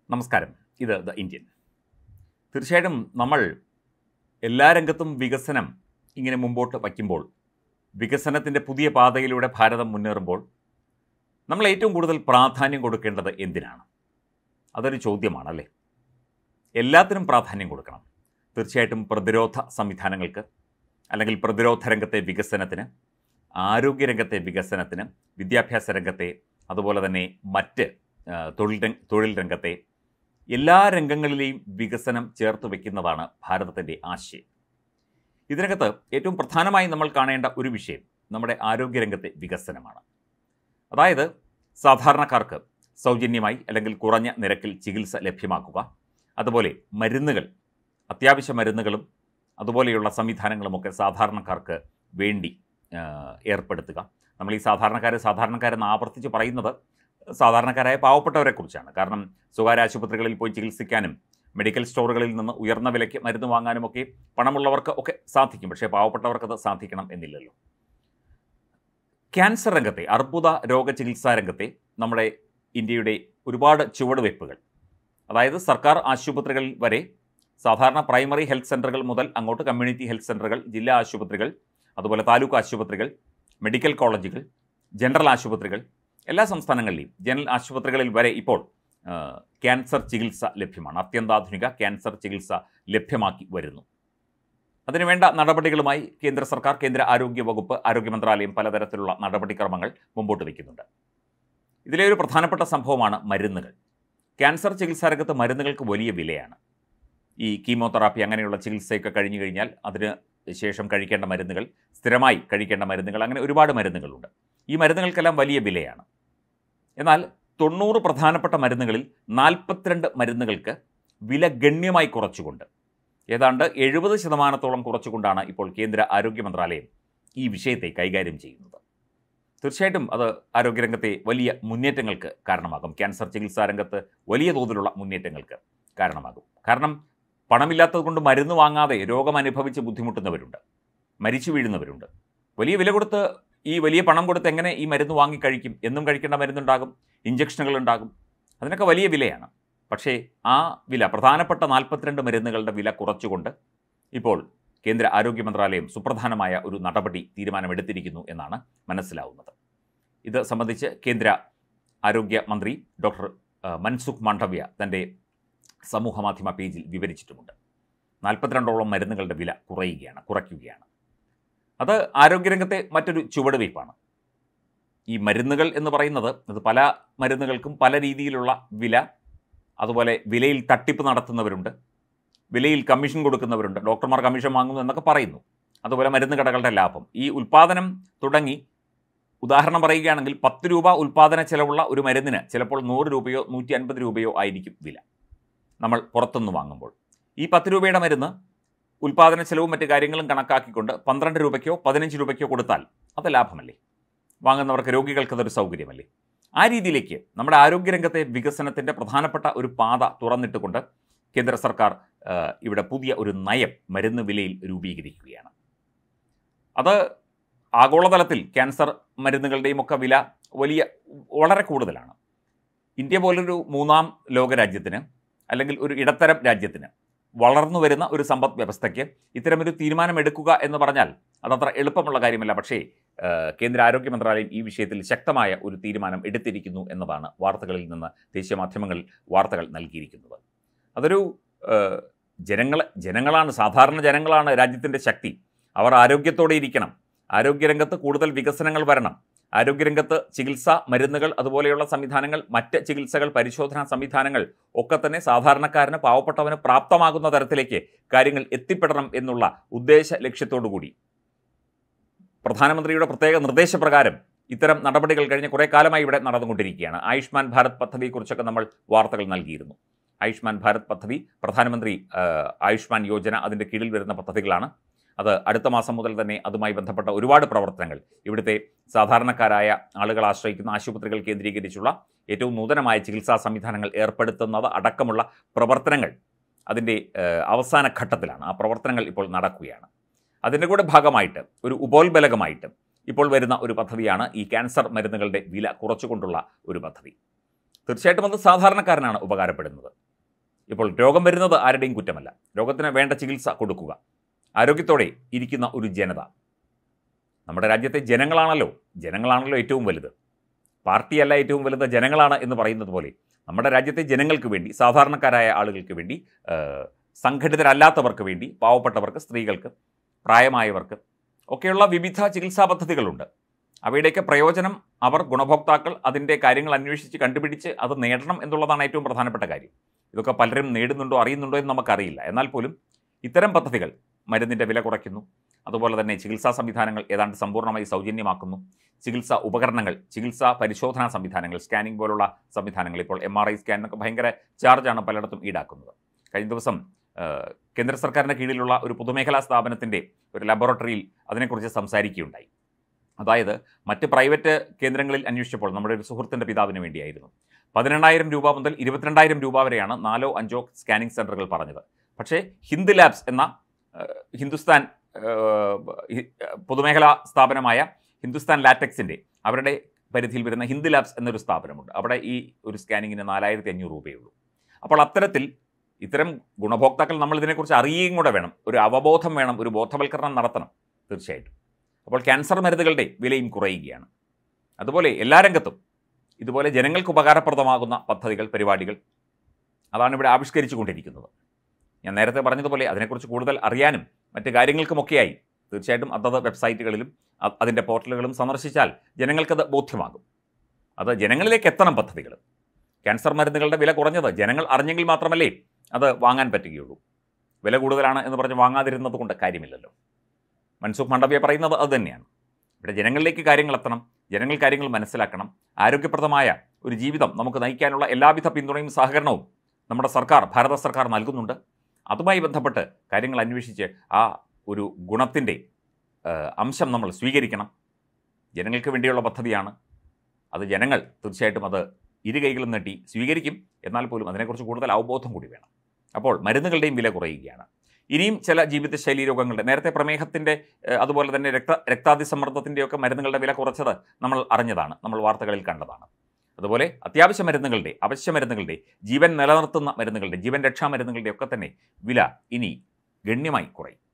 നമസ്കാരം ഇത് the Indian തീർച്ചയായിട്ടും നമ്മൾ എല്ലാ രംഗത്തും വികസനം ഇങ്ങനെ മുമ്പോട്ട് വയ്ക്കുമ്പോൾ വികസനത്തിൻ്റെ പുതിയ പാതയിലൂടെ ഭാരതം മുന്നേറുമ്പോൾ നമ്മൾ ഏറ്റവും കൂടുതൽ പ്രാധാന്യം കൊടുക്കേണ്ടത് എന്തിനാണ് അതൊരു ചോദ്യമാണല്ലേ എല്ലാത്തിനും പ്രാധാന്യം കൊടുക്കണം തീർച്ചയായിട്ടും പ്രതിരോധ സംവിധാനങ്ങൾക്ക് അല്ലെങ്കിൽ പ്രതിരോധ രംഗത്തെ വികസനത്തിന് ആരോഗ്യരംഗത്തെ വികസനത്തിന് വിദ്യാഭ്യാസ രംഗത്തെ അതുപോലെ തന്നെ മറ്റ് ആ, തൊഴിൽ രംഗ തൊഴിൽ രംഗത്തെ എല്ലാ രംഗങ്ങളിലെയും വികസനം ചേർത്ത് വയ്ക്കുന്നതാണ് ഭാരതത്തിൻ്റെ ആശയം ഇതിനകത്ത് ഏറ്റവും പ്രധാനമായി നമ്മൾ കാണേണ്ട ഒരു വിഷയം നമ്മുടെ ആരോഗ്യരംഗത്തെ വികസനമാണ് അതായത് സാധാരണക്കാർക്ക് സൗജന്യമായി അല്ലെങ്കിൽ കുറഞ്ഞ നിരക്കിൽ ചികിത്സ ലഭ്യമാക്കുക അതുപോലെ മരുന്നുകൾ അത്യാവശ്യ മരുന്നുകളും അതുപോലെയുള്ള സംവിധാനങ്ങളുമൊക്കെ സാധാരണക്കാർക്ക് വേണ്ടി ആ, ഏർപ്പെടുത്തുക നമ്മൾ ഈ സാധാരണക്കാർ സാധാരണക്കാരെന്ന് ആവർത്തിച്ച് പറയുന്നത് സാധാരണക്കാരായ പാവപ്പെട്ടവരെ കുറിച്ചാണ് കാരണം സ്വകാര്യ ആശുപത്രികളിൽ പോയി ചികിത്സിക്കാനും മെഡിക്കൽ സ്റ്റോറുകളിൽ നിന്ന് ഉയർന്ന വിലയ്ക്ക് മരുന്ന് വാങ്ങാനും ഒക്കെ പണമുള്ളവർക്ക് ഒക്കെ സാധിക്കും പക്ഷേ പാവപ്പെട്ടവർക്ക് അത് സാധിക്കണം എന്നില്ലല്ലോ ക്യാൻസർ രംഗത്തെ അർബുദ രോഗചികിത്സാ രംഗത്തെ നമ്മുടെ ഇന്ത്യയുടെ ഒരുപാട് ചുവടുവയ്പ്പുകൾ അതായത് സർക്കാർ ആശുപത്രികളിൽ വരെ സാധാരണ പ്രൈമറി ഹെൽത്ത് സെൻ്ററുകൾ മുതൽ അങ്ങോട്ട് കമ്മ്യൂണിറ്റി ഹെൽത്ത് സെൻ്ററുകൾ ജില്ലാ ആശുപത്രികൾ അതുപോലെ താലൂക്ക് ആശുപത്രികൾ മെഡിക്കൽ കോളേജുകൾ ജനറൽ ആശുപത്രികൾ എല്ലാ സംസ്ഥാനങ്ങളിലെയും ജനറൽ ആശുപത്രികളിൽ വരെ ഇപ്പോൾ ആ, ക്യാൻസർ ചികിത്സ ലഭ്യമാണ് അത്യന്താധുനിക ക്യാൻസർ ചികിത്സ ലഭ്യമാക്കി വരുന്നു അതിനുവേണ്ട നടപടികളുമായി കേന്ദ്ര സർക്കാർ കേന്ദ്ര ആരോഗ്യ വകുപ്പ് ആരോഗ്യ മന്ത്രാലയം പലതരത്തിലുള്ള നടപടിക്രമങ്ങൾ മുമ്പോട്ട് വയ്ക്കുന്നുണ്ട് ഇതിലെ ഒരു പ്രധാനപ്പെട്ട സംഭവമാണ് മരുന്നുകൾ ക്യാൻസർ ചികിത്സാ രംഗത്ത് മരുന്നുകൾക്ക് വലിയ വിലയാണ് ഈ കീമോതെറാപ്പി അങ്ങനെയുള്ള ചികിത്സയൊക്കെ കഴിഞ്ഞു കഴിഞ്ഞാൽ അതിന് ശേഷം കഴിക്കേണ്ട മരുന്നുകൾ സ്ഥിരമായി കഴിക്കേണ്ട മരുന്നുകൾ അങ്ങനെ ഒരുപാട് മരുന്നുകളുണ്ട് ഈ മരുന്നുകൾക്കെല്ലാം വലിയ വിലയാണ് എന്നാൽ തൊണ്ണൂറ് പ്രധാനപ്പെട്ട മരുന്നുകളിൽ നാൽപ്പത്തിരണ്ട് മരുന്നുകൾക്ക് വില ഗണ്യമായി കുറച്ചുകൊണ്ട് ഏതാണ്ട് എഴുപത് ശതമാനത്തോളം കുറച്ചുകൊണ്ടാണ് ഇപ്പോൾ കേന്ദ്ര ആരോഗ്യ മന്ത്രാലയം ഈ വിഷയത്തെ കൈകാര്യം ചെയ്യുന്നത് തീർച്ചയായിട്ടും അത് ആരോഗ്യരംഗത്തെ വലിയ മുന്നേറ്റങ്ങൾക്ക് കാരണമാകും ക്യാൻസർ ചികിത്സാ രംഗത്ത് വലിയ തോതിലുള്ള മുന്നേറ്റങ്ങൾക്ക് കാരണമാകും കാരണം പണമില്ലാത്തത് കൊണ്ട് മരുന്ന് വാങ്ങാതെ രോഗം അനുഭവിച്ച് ബുദ്ധിമുട്ടുന്നവരുണ്ട് മരിച്ചു വീഴുന്നവരുണ്ട് വലിയ വില കൊടുത്ത് ഈ വലിയ പണം കൊടുത്ത് എങ്ങനെ ഈ മരുന്ന് വാങ്ങി കഴിക്കും എന്നും കഴിക്കേണ്ട മരുന്നുണ്ടാകും ഇഞ്ചക്ഷനുകൾ ഉണ്ടാകും അതിനൊക്കെ വലിയ വിലയാണ് പക്ഷേ ആ വില പ്രധാനപ്പെട്ട നാൽപ്പത്തിരണ്ട് മരുന്നുകളുടെ വില കുറച്ചുകൊണ്ട് ഇപ്പോൾ കേന്ദ്ര ആരോഗ്യ മന്ത്രാലയം സുപ്രധാനമായ ഒരു നടപടി തീരുമാനമെടുത്തിരിക്കുന്നു എന്നാണ് മനസ്സിലാവുന്നത് ഇത് സംബന്ധിച്ച് കേന്ദ്ര ആരോഗ്യ മന്ത്രി ഡോക്ടർ ആ, മൻസുഖ് മാണ്ഡവ്യ തൻ്റെ സമൂഹമാധ്യമ പേജിൽ വിവരിച്ചിട്ടുമുണ്ട് നാൽപ്പത്തിരണ്ടോളം മരുന്നുകളുടെ വില കുറയുകയാണ് കുറയ്ക്കുകയാണ് അത് ആരോഗ്യരംഗത്തെ മറ്റൊരു ചുവടുവയ്പ്പാണ് ഈ മരുന്നുകൾ എന്ന് പറയുന്നത് അത് പല മരുന്നുകൾക്കും പല രീതിയിലുള്ള വില അതുപോലെ വിലയിൽ തട്ടിപ്പ് നടത്തുന്നവരുണ്ട് വിലയിൽ കമ്മീഷൻ കൊടുക്കുന്നവരുണ്ട് ഡോക്ടർമാർ കമ്മീഷൻ വാങ്ങുന്നു എന്നൊക്കെ പറയുന്നു അതുപോലെ മരുന്ന് കടകളുടെ ലാഭം ഈ ഉൽപ്പാദനം തുടങ്ങി ഉദാഹരണം പറയുകയാണെങ്കിൽ പത്ത് രൂപ ഉൽപ്പാദന ചെലവുള്ള ഒരു മരുന്നിന് ചിലപ്പോൾ നൂറ് രൂപയോ നൂറ്റി അൻപത് രൂപയോ ആയിരിക്കും വില നമ്മൾ പുറത്തുനിന്ന് വാങ്ങുമ്പോൾ ഈ പത്ത് രൂപയുടെ മരുന്ന് ഉൽപ്പാദന ചെലവും മറ്റു കാര്യങ്ങളും കണക്കാക്കിക്കൊണ്ട് പന്ത്രണ്ട് രൂപയ്ക്കോ പതിനഞ്ച് രൂപയ്ക്കോ കൊടുത്താൽ അത് ലാഭമല്ലേ വാങ്ങുന്നവർക്ക് രോഗികൾക്ക് അതൊരു സൗകര്യമല്ലേ ആ രീതിയിലേക്ക് നമ്മുടെ ആരോഗ്യരംഗത്തെ വികസനത്തിൻ്റെ പ്രധാനപ്പെട്ട ഒരു പാത തുറന്നിട്ടുകൊണ്ട് കേന്ദ്ര സർക്കാർ ആ, ഇവിടെ പുതിയ ഒരു നയം മരുന്ന് വിലയിൽ രൂപീകരിക്കുകയാണ് അത് ആഗോളതലത്തിൽ ക്യാൻസർ മരുന്നുകളുടെയും ഒക്കെ വില വലിയ വളരെ കൂടുതലാണ് ഇന്ത്യ പോലൊരു മൂന്നാം ലോകരാജ്യത്തിന് അല്ലെങ്കിൽ ഒരു ഇടത്തരം രാജ്യത്തിന് വളർന്നു വരുന്ന ഒരു സമ്പദ് വ്യവസ്ഥയ്ക്ക് ഇത്തരമൊരു തീരുമാനമെടുക്കുക എന്ന് പറഞ്ഞാൽ അതത്ര എളുപ്പമുള്ള കാര്യമല്ല പക്ഷേ ആ, കേന്ദ്ര ആരോഗ്യ മന്ത്രാലയം ഈ വിഷയത്തിൽ ശക്തമായ ഒരു തീരുമാനം എടുത്തിരിക്കുന്നു എന്നതാണ് വാർത്തകളിൽ നിന്ന് ദേശീയ മാധ്യമങ്ങളിൽ വാർത്തകൾ നൽകിയിരിക്കുന്നത് അതൊരു ആ, ജനങ്ങൾ ജനങ്ങളാണ് സാധാരണ ജനങ്ങളാണ് രാജ്യത്തിൻ്റെ ശക്തി അവർ ആരോഗ്യത്തോടെ ഇരിക്കണം ആരോഗ്യരംഗത്ത് കൂടുതൽ വികസനങ്ങൾ വരണം ആരോഗ്യരംഗത്ത് ചികിത്സ മരുന്നുകൾ അതുപോലെയുള്ള സംവിധാനങ്ങൾ മറ്റ് ചികിത്സകൾ പരിശോധനാ സംവിധാനങ്ങൾ ഒക്കെ തന്നെ സാധാരണക്കാരന് പാവപ്പെട്ടവന് പ്രാപ്തമാകുന്ന തരത്തിലേക്ക് കാര്യങ്ങൾ എത്തിപ്പെടണം എന്നുള്ള ഉദ്ദേശ ലക്ഷ്യത്തോടു കൂടി പ്രധാനമന്ത്രിയുടെ പ്രത്യേക നിർദ്ദേശപ്രകാരം ഇത്തരം നടപടികൾ കഴിഞ്ഞ കുറേ കാലമായി ഇവിടെ നടന്നുകൊണ്ടിരിക്കുകയാണ് ആയുഷ്മാൻ ഭാരത് പദ്ധതിയെക്കുറിച്ചൊക്കെ നമ്മൾ വാർത്തകൾ നൽകിയിരുന്നു ആയുഷ്മാൻ ഭാരത് പദ്ധതി പ്രധാനമന്ത്രി ആ, ആയുഷ്മാൻ യോജന അതിൻ്റെ കീഴിൽ വരുന്ന പദ്ധതികളാണ് അത് അടുത്ത മാസം മുതൽ തന്നെ അതുമായി ബന്ധപ്പെട്ട ഒരുപാട് പ്രവർത്തനങ്ങൾ ഇവിടുത്തെ സാധാരണക്കാരായ ആളുകൾ ആശ്രയിക്കുന്ന ആശുപത്രികൾ കേന്ദ്രീകരിച്ചുള്ള ഏറ്റവും നൂതനമായ ചികിത്സാ സംവിധാനങ്ങൾ ഏർപ്പെടുത്തുന്നത് അടക്കമുള്ള പ്രവർത്തനങ്ങൾ അതിൻ്റെ ഏഹ്, അവസാന ഘട്ടത്തിലാണ് ആ പ്രവർത്തനങ്ങൾ ഇപ്പോൾ നടക്കുകയാണ് അതിൻ്റെ കൂടെ ഭാഗമായിട്ട് ഒരു ഉപോത്ബലകമായിട്ട് ഇപ്പോൾ വരുന്ന ഒരു പദ്ധതിയാണ് ഈ ക്യാൻസർ മരുന്നുകളുടെ വില കുറച്ചുകൊണ്ടുള്ള ഒരു പദ്ധതി തീർച്ചയായിട്ടും അത് സാധാരണക്കാരനാണ് ഉപകാരപ്പെടുന്നത് ഇപ്പോൾ രോഗം വരുന്നത് ആരുടെയും കുറ്റമല്ല രോഗത്തിന് വേണ്ട ചികിത്സ കൊടുക്കുക ആരോഗ്യത്തോടെ ഇരിക്കുന്ന ഒരു ജനത നമ്മുടെ രാജ്യത്തെ ജനങ്ങളാണല്ലോ ജനങ്ങളാണല്ലോ ഏറ്റവും വലുത് പാർട്ടിയല്ല ഏറ്റവും വലുത് ജനങ്ങളാണ് എന്ന് പറയുന്നത് പോലെ നമ്മുടെ രാജ്യത്തെ ജനങ്ങൾക്ക് വേണ്ടി സാധാരണക്കാരായ ആളുകൾക്ക് വേണ്ടി ആ, സംഘടിതരല്ലാത്തവർക്ക് വേണ്ടി പാവപ്പെട്ടവർക്ക് സ്ത്രീകൾക്ക് പ്രായമായവർക്ക് ഒക്കെയുള്ള വിവിധ ചികിത്സാ പദ്ധതികളുണ്ട് അവയുടെയൊക്കെ പ്രയോജനം അവർ ഗുണഭോക്താക്കൾ അതിൻ്റെ കാര്യങ്ങൾ അന്വേഷിച്ച് കണ്ടുപിടിച്ച് അത് നേടണം എന്നുള്ളതാണ് ഏറ്റവും പ്രധാനപ്പെട്ട കാര്യം ഇതൊക്കെ പലരും നേടുന്നുണ്ടോ അറിയുന്നുണ്ടോ എന്ന് നമുക്കറിയില്ല എന്നാൽ പോലും ഇത്തരം പദ്ധതികൾ മരുന്നിൻ്റെ വില കുറയ്ക്കുന്നു അതുപോലെ തന്നെ ചികിത്സാ സംവിധാനങ്ങൾ ഏതാണ്ട് സമ്പൂർണ്ണമായി സൗജന്യമാക്കുന്നു ചികിത്സാ ഉപകരണങ്ങൾ ചികിത്സാ പരിശോധനാ സംവിധാനങ്ങൾ സ്കാനിംഗ് പോലുള്ള സംവിധാനങ്ങൾ ഇപ്പോൾ എം ആർ ഐ സ്കാനിനൊക്കെ ഭയങ്കര ചാർജാണ് പലയിടത്തും ഈടാക്കുന്നത് കഴിഞ്ഞ ദിവസം ആ, കേന്ദ്ര സർക്കാരിൻ്റെ കീഴിലുള്ള ഒരു പൊതുമേഖലാ സ്ഥാപനത്തിൻ്റെ ഒരു ലബോറട്ടറിയിൽ അതിനെക്കുറിച്ച് സംസാരിക്കുകയുണ്ടായി അതായത് മറ്റ് പ്രൈവറ്റ് കേന്ദ്രങ്ങളിൽ അന്വേഷിച്ചപ്പോൾ നമ്മുടെ ഒരു സുഹൃത്തിൻ്റെ പിതാവിന് വേണ്ടിയായിരുന്നു പതിനെണ്ണായിരം രൂപ മുതൽ ഇരുപത്തിരണ്ടായിരം രൂപ വരെയാണ് നാലോ അഞ്ചോ സ്കാനിംഗ് സെൻ്ററുകൾ പറഞ്ഞത് പക്ഷേ ഹിന്ദ് ലാബ്സ് എന്ന ആ, ഹിന്ദുസ്ഥാൻ ആ, ഹി- പൊതുമേഖലാ സ്ഥാപനമായ ഹിന്ദുസ്ഥാൻ ലാറ്റക്സിൻ്റെ അവരുടെ പരിധിയിൽ വരുന്ന ഹിന്ദ് ലാബ്സ് എന്നൊരു സ്ഥാപനമുണ്ട് അവിടെ ഈ ഒരു സ്കാനിങ്ങിന് നാലായിരത്തി അഞ്ഞൂറ് രൂപയുള്ളൂ അപ്പോൾ അത്തരത്തിൽ ഇത്തരം ഗുണഭോക്താക്കൾ നമ്മൾ ഇതിനെക്കുറിച്ച് അറിയുകയും കൂടെ വേണം ഒരു അവബോധം വേണം ഒരു ബോധവൽക്കരണം നടത്തണം തീർച്ചയായിട്ടും അപ്പോൾ ക്യാൻസർ മരുന്നുകളുടെ വിലയും കുറയുകയാണ് അതുപോലെ എല്ലാ രംഗത്തും ഇതുപോലെ ജനങ്ങൾക്ക് ഉപകാരപ്രദമാകുന്ന പദ്ധതികൾ പരിപാടികൾ അതാണ് ഇവിടെ ആവിഷ്കരിച്ചു കൊണ്ടിരിക്കുന്നത് ഞാൻ നേരത്തെ പറഞ്ഞതുപോലെ അതിനെക്കുറിച്ച് കൂടുതൽ അറിയാനും മറ്റ് കാര്യങ്ങൾക്കുമൊക്കെയായി തീർച്ചയായിട്ടും അതത് വെബ്സൈറ്റുകളിലും അ- അതിൻ്റെ പോർട്ടലുകളും സന്ദർശിച്ചാൽ ജനങ്ങൾക്കത് ബോധ്യമാകും അത് ജനങ്ങളിലേക്ക് എത്തണം പദ്ധതികൾ ക്യാൻസർ മരുന്നുകളുടെ വില കുറഞ്ഞത് ജനങ്ങൾ അറിഞ്ഞെങ്കിൽ മാത്രമല്ലേ അത് വാങ്ങാൻ പറ്റുകയുള്ളൂ വില കൂടുതലാണ് എന്ന് പറഞ്ഞ് വാങ്ങാതിരുന്നത് കൊണ്ട് കാര്യമില്ലല്ലോ മൻസുഖ് മണ്ഡവ്യ പറയുന്നത് അത് തന്നെയാണ് ഇവിടെ ജനങ്ങളിലേക്ക് കാര്യങ്ങൾ എത്തണം ജനങ്ങൾ കാര്യങ്ങൾ മനസ്സിലാക്കണം ആരോഗ്യപ്രദമായ ഒരു ജീവിതം നമുക്ക് നയിക്കാനുള്ള എല്ലാവിധ പിന്തുണയും സഹകരണവും നമ്മുടെ സർക്കാർ ഭാരത സർക്കാർ നൽകുന്നുണ്ട് അതുമായി ബന്ധപ്പെട്ട് കാര്യങ്ങൾ അന്വേഷിച്ച് ആ ഒരു ഗുണത്തിൻ്റെ അംശം നമ്മൾ സ്വീകരിക്കണം ജനങ്ങൾക്ക് വേണ്ടിയുള്ള പദ്ധതിയാണ് അത് ജനങ്ങൾ തീർച്ചയായിട്ടും അത് ഇരു കൈകളും നീട്ടി സ്വീകരിക്കും എന്നാൽ പോലും അതിനെക്കുറിച്ച് കൂടുതൽ അവബോധം കൂടി വേണം അപ്പോൾ മരുന്നുകളുടെയും വില കുറയുകയാണ് ഇനിയും ചില ജീവിതശൈലി രോഗങ്ങളുടെ നേരത്തെ പ്രമേഹത്തിൻ്റെ ഏഹ്, അതുപോലെ തന്നെ രക്ത രക്താതിസമ്മർദ്ദത്തിൻ്റെയൊക്കെ മരുന്നുകളുടെ വില കുറച്ചത് നമ്മൾ അറിഞ്ഞതാണ് നമ്മൾ വാർത്തകളിൽ കണ്ടതാണ് അതുപോലെ അത്യാവശ്യ മരുന്നുകളുടെ അവശ്യ മരുന്നുകളുടെ ജീവൻ നിലനിർത്തുന്ന മരുന്നുകളുടെ ജീവൻ രക്ഷാ മരുന്നുകളുടെ ഒക്കെ തന്നെ വില ഇനി ഗണ്യമായി കുറയും